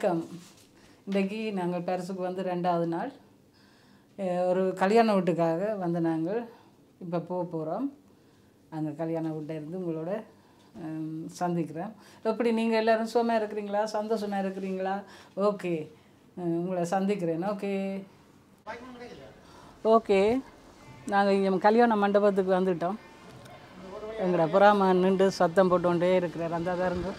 வணக்கம் இன்றைக்கு நாங்கள் பரிசுக்கு வந்து ரெண்டாவது நாள் அஹ் ஒரு கல்யாண வீட்டுக்காக வந்து நாங்கள் இப்போ போக போகிறோம் அங்கே கல்யாண வீட்டை இருந்து உங்களோட ஹம், சந்திக்கிறேன் எப்படி நீங்கள் எல்லோரும் சுகமாக இருக்கிறீங்களா சந்தோஷமாக இருக்கிறீங்களா ஓகே உங்களை சந்திக்கிறேன் ஓகே ஓகே நாங்கள் இங்கே கல்யாண மண்டபத்துக்கு வந்துட்டோம் எங்கட புறாம நின்று சத்தம் போட்டுக்கொண்டே இருக்கிறார் அந்த பாருங்க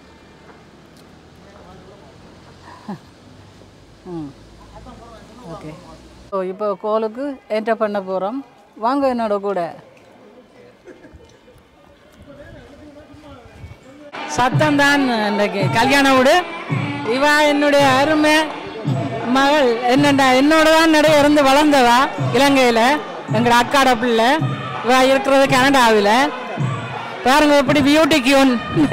ம் ஓகே ஸோ இப்போ கோலுக்கு என்டர் பண்ண போகிறோம் வாங்க என்னோட கூட சத்தம் தான் இன்றைக்கு கல்யாண வீடு இவா என்னுடைய அருமை மகள் என்னண்டா என்னோட தான் நிறைய இருந்து வளர்ந்தவா இலங்கையில் எங்களோட அக்காட பிள்ளை இவா இருக்கிறது கனடாவில் பாருங்க எப்படி பியூட்டி கியூன்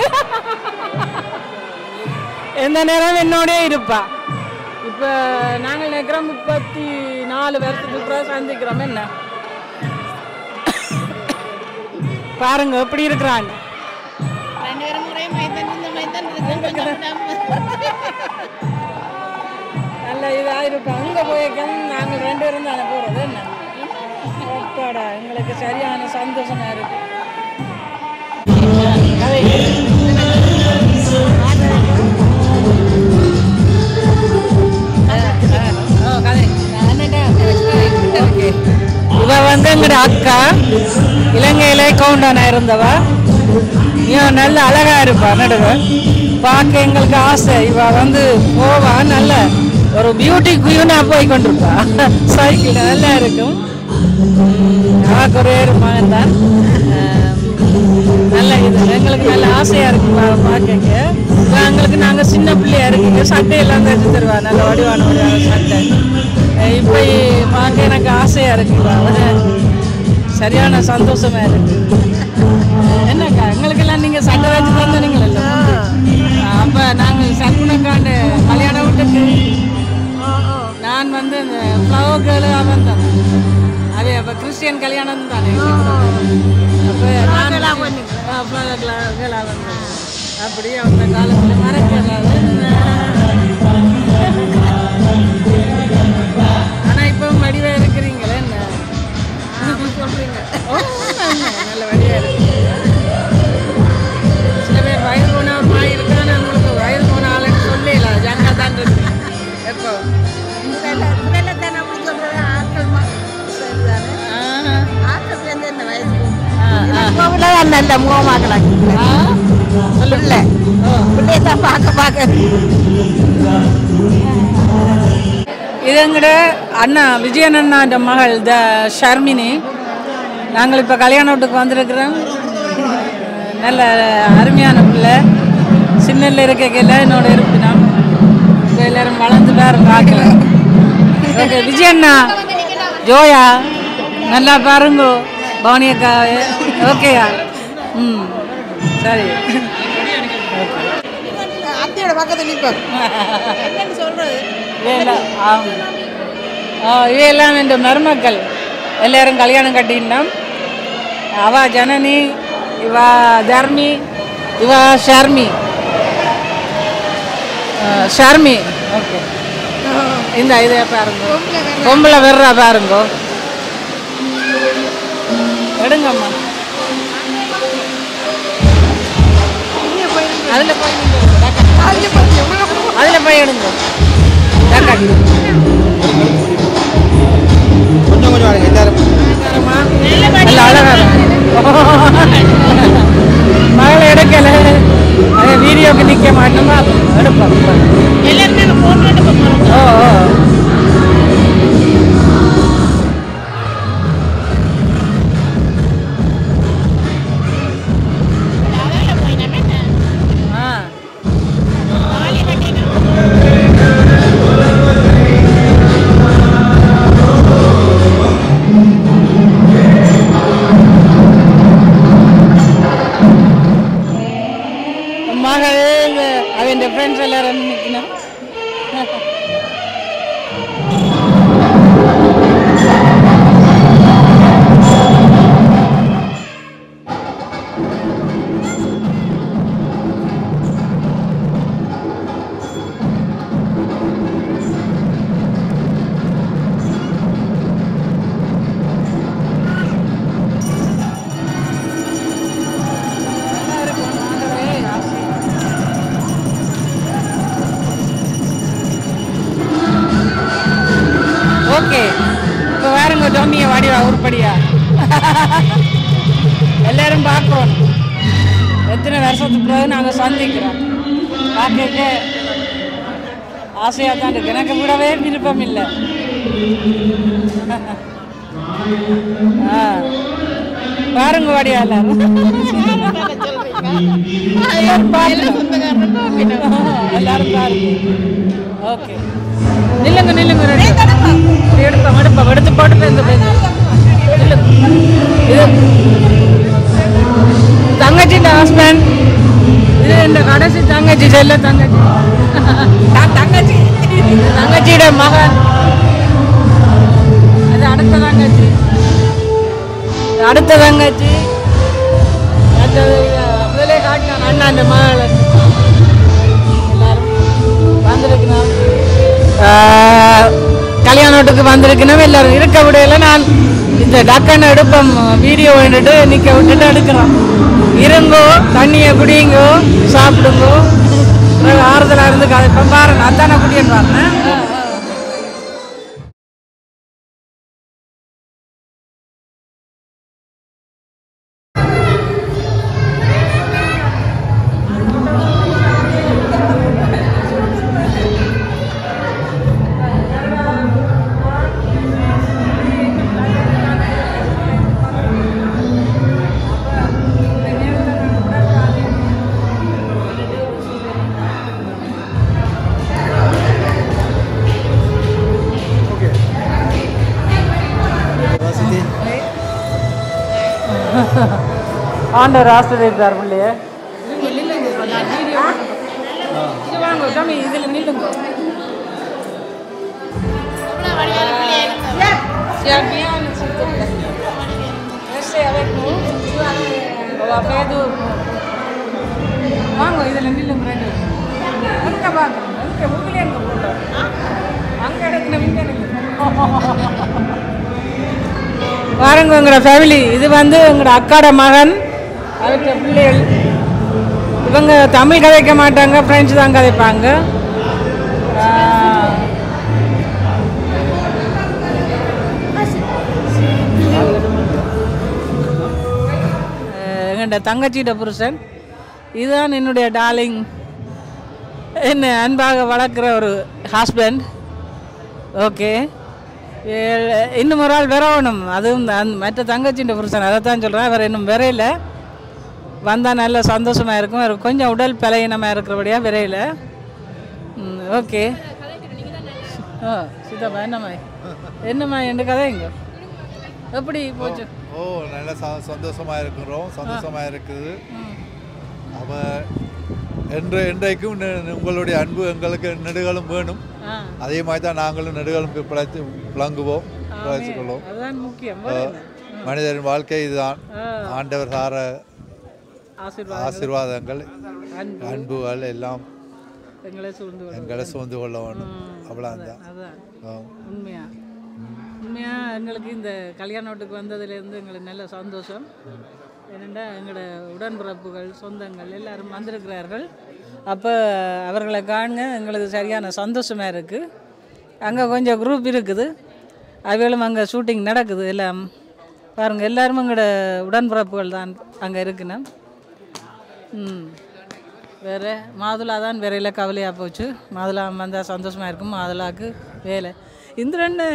எந்த நேரம் என்னோடே இருப்பா இப்போ நாங்கள் நினைக்கிறோம் முப்பத்தி நாலு வருஷத்துக்கு அப்புறம் சந்திக்கிறோம் என்ன பாருங்க எப்படி இருக்கிறாங்க ரெண்டு பேரும் ஒரே மைதான் இந்த மைதான் இருக்கு கொஞ்சம் நல்ல இதாக இருக்கும் அங்கே போயிருக்க நாங்கள் ரெண்டு பேரும் தானே போகிறது என்ன அப்பாடா எங்களுக்கு சரியான சந்தோஷமா இருக்கு இவ வந்து எங்கட அக்கா இலங்கையில கவுண்டானா இருந்தவ இவன் நல்ல அழகா இருப்பா நடுவ பார்க்க எங்களுக்கு ஆசை இவ வந்து போவா நல்ல ஒரு பியூட்டி குயூனா போய் கொண்டிருப்பா சைக்கிள் நல்லா இருக்கும் அவக்கு ஒரே ஒரு மகன் தான் நல்ல இது எங்களுக்கு நல்ல ஆசையா இருக்கு பா- பார்க்க எங்களுக்கு நாங்க சின்ன பிள்ளையா இருக்குங்க சட்டையெல்லாம் தைச்சு தருவா நல்ல வடிவான வடிவான சட்டை அஹ் இப்ப பார்க்க எனக்கு ஆசையா இருக்கு இவ. சரியான சந்தோஷமா இருக்கு என்னக்கா எங்களுக்கெல்லாம் நீங்க சட்டை வச்சு தந்தீங்களல்ல அப்ப நாங்க சர்க்குனக்காண்டு கல்யாண வீட்டுக்கு நான் வந்து இந்த ஃப்ளவர் கேர்ளு அவன் தான் அது அப்ப கிறிஸ்டியன் கல்யாணம் தானே அப்ப நான் ஃப்ளவர் கேர்ள் அவன் தான் அப்படி அந்த காலத்துல மறக்கலாது ஆனா இப்போ வடிவா இருக்கிறீங்களே என்ன சொல்றீங்க ஓ, ஆமா, நல்ல வடிவா இருக்கு சில பேர் வயது போன ஒரு மாதிரி இருக்கான்னு உங்களுக்கு வயது போன ஆளுன்னு சொல்லல ஜங்கா தான் இருக்கு எப்போ முதல்ல முதல்ல தானே அப்படி சொல்றது ஆட்கள் மா- சரிதானே ஆஹா. ஆட்கள் சேர்ந்து இந்த வயசுக்கு ஆ, ஆ. கோவில தான் நல்ல முகமாக்கலாம் ஆ? பிள்ளை பிள்ளைய தான் பார்க்க பார்க்க இது எங்கட அண்ணா விஜயன் அண்ணான்ற மகள் த ஷர்மினி நாங்கள் இப்போ கல்யாண வீட்டுக்கு வந்திருக்கிறோம் நல்ல அருமையான பிள்ளை சின்னல இருக்கையில் என்னோட இருப்பினம் இப்போ எல்லாரும் வளர்ந்து பாருங்க ஆக்கல ஓகே விஜயண்ணா ஜோயா நல்லா பாருங்க பவனி அக்கா ஓகேயா ம் சரி அத்தையோட பக்கத்தில் நிற்போம் என்னன்னு சொல்றது இவையெல்லாம் ஆம். ஆ, இவையெல்லாம் என்ற மருமக்கள் எல்லாரும் கல்யாணம் கட்டினோம் அவ ஜனனி இவ தர்மி இவ ஷர்மி ஆ, ஷர்மி ஓகே இந்த இதை பாருங்க பொம்பளை வெறா பாருங்க எடுங்கம்மா அதில் போய் நீங்க அதில் போய் எடுங்க டக்கட். கொஞ்சம் கொஞ்சம் வாங்க எல்லாரும் நல்ல அழகா மகளை எடுக்கல அது வீடியோக்கு நிற்க மாட்டோமா எடுப்போம் எல்லாருமே போட்டோ எடுக்க போகிறோம் ஓ ஓ அதெல்லாம் போய் நம்ம ஆ தாலி கட்டினோம் ஆ அங்கன்வாடியா எல்லாரும் பார்க்குறோம் எத்தனை வருஷத்துக்கு பிறகு நாங்கள் சந்திக்கிறோம் பார்க்க ஆசையாக தான் இருக்கு எனக்கு விடவே விருப்பம் இல்லை ஆ பாருங்க வாடியா எல்லாரும் எல்லாரும் பாருங்க எல்லாரும் பாருங்க ஓகே நில்லுங்க நில்லுங்க ரெண்டு இப்படி எடுப்போம் எடுப்போம் எடுத்து போட்டு இந்த பேங்க நில்லுங்க இது தங்கச்சியோட ஹஸ்பண்ட் இது இந்த கடைசி தங்கச்சி செல்ல தங்கச்சி தங்கச்சி தங்கச்சியோட மகன் அது அடுத்த தங்கச்சி இது அடுத்த தங்கச்சி அடுத்தது முதலே காட்டினான் அண்ணா அந்த மகள் எல்லாரும் வந்திருக்கணும் கல்யாணத்துக்கு வந்திருக்கணும் எல்லாரும் இருக்க விடையில நான் இந்த டக்குன்னு எடுப்போம் வீடியோ வேண்டுட்டு நிற்க விட்டுட்டு எடுக்கிறோம் இருங்கோ தண்ணியை குடிங்கோ சாப்பிடுங்கோ பிறகு ஆறுதலாக இருந்து கதைப்போம் பாருங்க அத்தான குடியன்னு பாருங்க வசதி ஆண்டவர் ஆசிரியர் பிள்ளைய இது வாங்க சாமி இதில் நில்லுங்க Siya bien, s'il te plaît. Restez avec nous. On va faire du... வாங்க இதில் நில்லுங்க ரெண்டு அங்கே வாங்க அங்கே உங்களே அங்கே போட்டோம் அங்கே எடுக்கணும் இங்கே பாருங்க எங்களோட ஃபேமிலி இது வந்து எங்களோட அக்காட மகன் அவர்கிட்ட பிள்ளைகள் இவங்க தமிழ் கதைக்க மாட்டாங்க ஃப்ரெஞ்சு தான் கதைப்பாங்க ஆஹ், அஹ், எங்கள்ட தங்கச்சியோட புருஷன் இதுதான் என்னுடைய டார்லிங் என்ன அன்பாக வளர்க்குற ஒரு ஹஸ்பண்ட் ஓகே இன்னும் ஒரு ஆள் வரணும் அதுவும் அந்த மற்ற தங்கச்சின்ற புருஷன் அதை தான் சொல்கிறேன் அவர் இன்னும் விரையில் வந்தால் நல்ல சந்தோஷமாக இருக்கும் அவர் கொஞ்சம் உடல் பலகீனமாக இருக்கிறபடியாக விரையில் ஓகே ஓ சீதாப்பா என்னம்மா என்னம்மா என் கதைங்க எப்படி போச்சு ஓ நல்ல ச- சந்தோஷமா இருக்கிறோம் சந்தோஷமா இருக்குது அவ என்று என்றைக்கும் நி- உங்களுடைய அன்பு எங்களுக்கு நெடுகாலம் வேணும் ஆ அதே மாதிரி தான் நாங்களும் நெடுகாலம் பி- பிழைத்து பிளங்குவோம் பிழைச்சிக்கொள்வோம் அதுதான் முக்கியம் மனிதரின் வாழ்க்கை இதுதான் ஆ. ஆண்டவர் சார ஆசீர்வாதம் ஆசீர்வாதங்கள் அன்பு அன்புகள் எல்லாம் எங்களை சூழ்ந்து கொள்ளும். எங்களை சூழ்ந்து கொள்ள வேணும் அவ்வளோதான் அதான் ஆ. உண்மையா உண்மையா எங்களுக்கு இந்த கல்யாண வீட்டுக்கு வந்ததுலேருந்து எங்களுக்கு நல்ல சந்தோஷம் ஏனெண்டா எங்களோட உடன்பிறப்புகள் சொந்தங்கள் எல்லாரும் வந்திருக்கிறார்கள் அப்போ அவர்களை காணுங்க எங்களுக்கு சரியான சந்தோஷமாக இருக்குது அங்கே கொஞ்சம் குரூப் இருக்குது அவைகளும் அங்கே ஷூட்டிங் நடக்குது எல்லாம் பாருங்கள் எல்லாரும் எங்களோட உடன்பிறப்புகள் தான் அங்கே இருக்குன்னு ம் வேறு மாதுளா தான் வேறையில கவலையாக போச்சு மாதுளா வந்தால் சந்தோஷமாக இருக்கும் மாதுளாக்கு வேலை இந்திரன்னு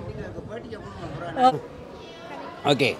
ஓகே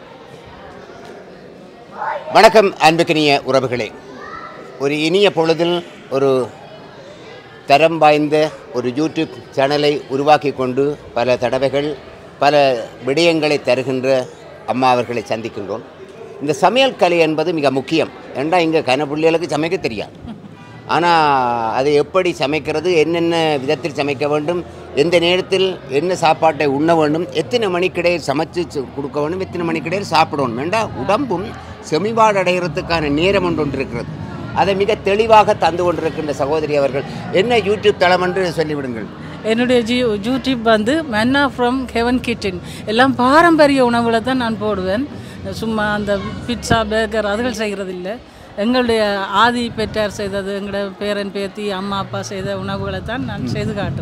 வணக்கம் அன்புக்கினிய உறவுகளே ஒரு இனிய பொழுதில் ஒரு தரம் வாய்ந்த ஒரு யூடியூப் சேனலை உருவாக்கி கொண்டு பல தடவைகள் பல விடயங்களை தருகின்ற அம்மா அவர்களை சந்திக்கின்றோம் இந்த சமையல் கலை என்பது மிக முக்கியம் ஏண்டா இங்கே கனப்புள்ளிகளுக்கு சமைக்க தெரியாது ஆனால் அதை எப்படி சமைக்கிறது என்னென்ன விதத்தில் சமைக்க வேண்டும் எந்த நேரத்தில் என்ன சாப்பாட்டை உண்ண வேண்டும் எத்தனை மணிக்கிடையில் சமைச்சு சு- கொடுக்க வேண்டும் எத்தனை மணிக்கிடையில் சாப்பிடணும் வேண்டாம் உடம்பும் செமிபாடு அடைகிறதுக்கான நேரம் ஒன்று ஒன்று இருக்கிறது அதை மிக தெளிவாக தந்து கொண்டிருக்கின்ற சகோதரி அவர்கள் என்ன யூடியூப் தளம் என்று சொல்லிவிடுங்கள் என்னுடைய ஜி யூடியூப் வந்து மன்னா ஃப்ரம் ஹெவன் கிச்சன் எல்லாம் பாரம்பரிய உணவுகளை தான் நான் போடுவேன் சும்மா அந்த பிட்சா பேக்கர் அதுகள் செய்கிறது இல்லை எங்களுடைய ஆதி பெற்றார் செய்தது எங்களோட பேரன் பேத்தி அம்மா அப்பா செய்த உணவுகளை தான் நான் செய்து காட்டுறது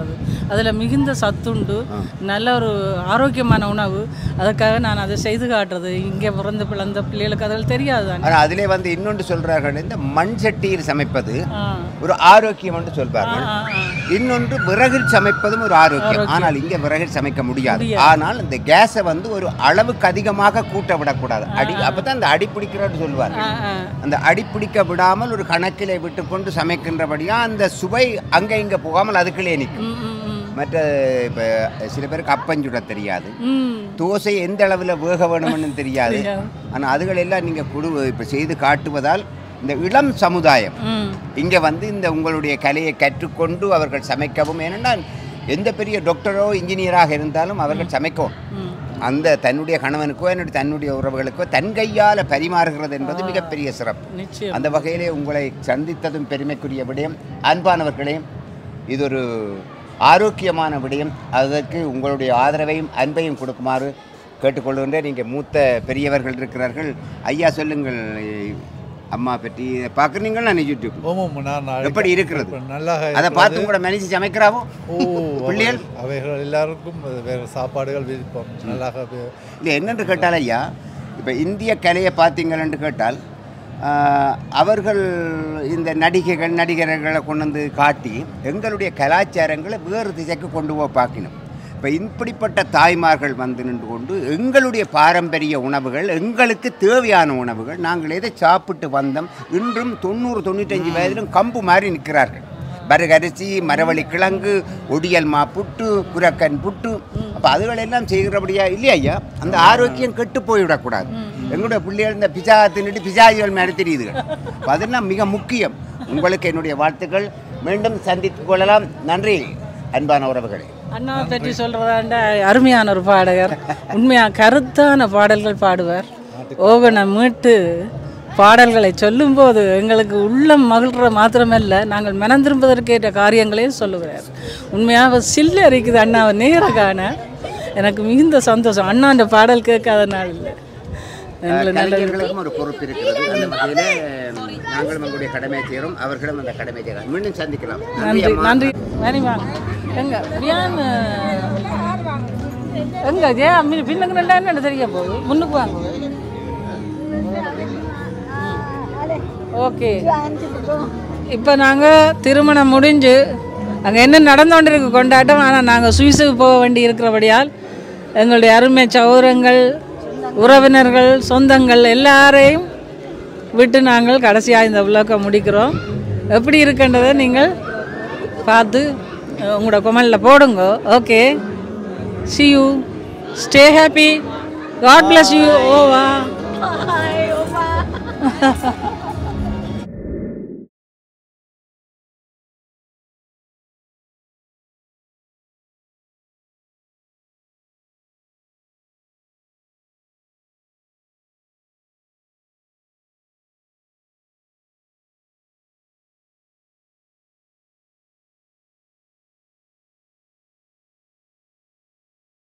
அதில் மிகுந்த சத்துண்டு நல்ல ஒரு ஆரோக்கியமான உணவு அதுக்காக நான் அதை செய்து காட்டுறது இங்கே பிறந்த பிறந்த பிள்ளைகளுக்கு அதில் தெரியாது தானே ஆனால் அதிலே வந்து இன்னொன்று சொல்றார்கள் இந்த மண் சட்டியில் சமைப்பது ஆ ஒரு ஆரோக்கியம் என்று சொல்வார்கள் ஆ, ஆ. இன்னொன்று விறகில் சமைப்பதும் ஒரு ஆரோக்கியம் ஆனால் இங்கே விறகில் சமைக்க முடியாது ஆனால் இந்த கேஸை வந்து ஒரு அளவுக்கு அதிகமாக கூட்ட விடக்கூடாது அடி அப்பதான் அந்த அடி பிடிக்கிறோன்னு சொல்லுவார் ஆ, ஆ. அந்த அடி பிடிக்க விடாமல் ஒரு கணக்கிலே விட்டுக்கொண்டு சமைக்கின்றபடியா அந்த சுவை அங்கே இங்கே போகாமல் அதுக்குள்ளே நிற்கும் ம், ம், ம். மற்ற இப்போ சில பேருக்கு அப்பஞ்சுட தெரியாது ம் தோசை எந்த அளவில் வேக வேணும்னு தெரியாது ஆனால் அதுகள் எல்லாம் நீங்கள் குடு இப்போ செய்து காட்டுவதால் இந்த இளம் சமுதாயம் ம் இங்கே வந்து இந்த உங்களுடைய கலையை கற்றுக்கொண்டு அவர்கள் சமைக்கவும் ஏனென்றால் எந்த பெரிய டாக்டரோ இன்ஜினியராக இருந்தாலும் அவர்கள் சமைக்கவும் ம் அந்த தன்னுடைய கணவனுக்கோ என்னுடைய தன்னுடைய உறவுகளுக்கோ தன் கையால் பரிமாறுகிறது என்பது மிகப்பெரிய சிறப்பு நிச்சயம் அந்த வகையிலே உங்களை சந்தித்ததும் பெருமைக்குரிய விடயம் அன்பானவர்களே இது ஒரு ஆரோக்கியமான விடயம் அதற்கு உங்களுடைய ஆதரவையும் அன்பையும் கொடுக்குமாறு கேட்டுக்கொள்கின்றேன் நீங்கள் மூத்த பெரியவர்கள் இருக்கிறார்கள் ஐயா சொல்லுங்கள் அம்மா பற்றி பார்க்குறீங்களா நான் யூடியூப் ஓமம் நான் நாளைக்கு- எப்படி இருக்கிறது? இப்ப நல்லாக அதை இருக்கிறது. பார்த்து கூட மனுஷி சமைக்கிறாவோ ஓ பிள்ளைகள்? அவை- அவைகள் எல்லாருக்கும் வேறு சாப்பாடுகள் விதிப்போம் நல்லாக வி- இல்லை என்னென்று கேட்டால் ஐயா இப்போ இந்திய கலையை பார்த்தீங்களென்று கேட்டால் ஆஹ், அவர்கள் இந்த நடிகைகள் நடிகர்களை கொண்டு வந்து காட்டி எங்களுடைய கலாச்சாரங்களை வேறு திசைக்கு கொண்டு போய் பார்க்கணும் இப்போ இப்படிப்பட்ட தாய்மார்கள் வந்து நின்று கொண்டு எங்களுடைய பாரம்பரிய உணவுகள் எங்களுக்கு தேவையான உணவுகள் நாங்கள் எதை சாப்பிட்டு வந்தோம் இன்றும் தொண்ணூறு தொண்ணூத்தஞ்சு வயதிலும் கம்பு மாதிரி நிற்கிறார்கள் பருகரிசி மரவள்ளி கிழங்கு ஒடியல் மா புட்டு குரக்கன் புட்டு அப்போ அதுகளெல்லாம் செய்கிறபடியா இல்லையா ஐயா அந்த ஆரோக்கியம் கெட்டு போய்விடக்கூடாது எங்களுடைய பிள்ளைகள் இந்த பிசா தின்னுட்டு பிசாஜிகள் மாதிரி தெரியுதுகள் அப்ப அதெல்லாம் மிக முக்கியம் உங்களுக்கு என்னுடைய வாழ்த்துக்கள் மீண்டும் சந்தித்துக் கொள்ளலாம் நன்றி அன்பான உறவுகளே அண்ணாவை பற்றி சொல்கிறதாண்ட அருமையான ஒரு பாடகர் உண்மையாக கருத்தான பாடல்கள் பாடுவார் ஓகனை மீட்டு பாடல்களை சொல்லும்போது எங்களுக்கு உள்ளம் மகிழ்ற மாத்திரமல்ல நாங்கள் மனம் திரும்புவதற்கேற்ற காரியங்களையும் சொல்லுகிறார் உண்மையாக சில்ல இருக்குது அண்ணாவை நேர காண எனக்கு மிகுந்த சந்தோஷம் அண்ணாண்ட பாடல் கேட்காத நாள் இல்லை எங்களை நல்ல கலைஞர்களுக்கும் ஒரு பொறுப்பு இருக்கிறது அந்த வகையில் நாங்களும் எங்களுடைய கடமை செய்கிறோம் அவர்களும் அந்த கடமை செய்கிறார் மீண்டும் சந்திக்கலாம் நன்றி அம்மா. நன்றி வேணி வாங்க எங்க வியான் எங்க ஜே மீன் பின்னுக்கு நல்லா என்ன தெரிய போகுது முன்னுக்கு வாங்க ஓகே இப்போ நாங்கள் திருமணம் முடிஞ்சு அங்கே என்ன நடந்து கொண்டிருக்கு கொண்டாட்டம் ஆனால் நாங்கள் சுவிஸுக்கு போக வேண்டி இருக்கிறபடியால் எங்களுடைய அருமை சௌரங்கள் உறவினர்கள் சொந்தங்கள் எல்லாரையும் விட்டு நாங்கள் கடைசியாக இந்த விளக்கம் முடிக்கிறோம் எப்படி இருக்கின்றதை நீங்கள் பார்த்து அஹ், உங்களோட கொமலில் போடுங்க okay see you stay happy God bless you ஓவா